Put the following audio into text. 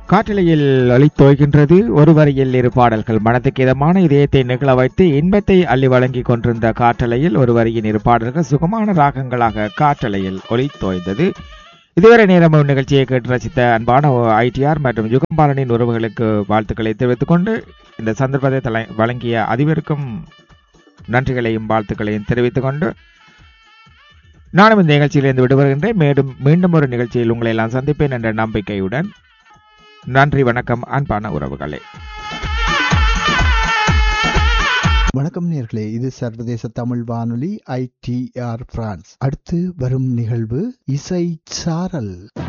காற்றலையில் ஒளித்தோய்கின்றது ஒரு வரியில் இரு பாடல்கள் மனதுக்கு இதமான இதயத்தை நிகழ வைத்து இன்பத்தை அள்ளி வழங்கிக் கொண்டிருந்த காற்றலையில் ஒரு வரியின் இரு பாடல்கள் சுகமான ராகங்களாக காற்றலையில் ஒளித்தோய்ந்தது இதுவரை நேரம் நிகழ்ச்சியை கேட்டு ரசித்த அன்பான ஐடிஆர் மற்றும் யுகம்பாலனின் உறவுகளுக்கு வாழ்த்துக்களை தெரிவித்துக் கொண்டு இந்த சந்தர்ப்பத்தை தலை வழங்கிய அதிபருக்கும் நன்றிகளையும் வாழ்த்துக்களையும் தெரிவித்துக் கொண்டு நானும் இந்த நிகழ்ச்சியிலிருந்து விடுபடுகின்றேன் மேலும் மீண்டும் ஒரு நிகழ்ச்சியில் உங்களை எல்லாம் சந்திப்பேன் என்ற நம்பிக்கையுடன் நன்றி வணக்கம் அன்பான உறவுகளே வணக்கம் நேர்களே இது சர்வதேச தமிழ் வானொலி ஐடிஆர் பிரான்ஸ் அடுத்து வரும் நிகழ்வு இசை சாரல்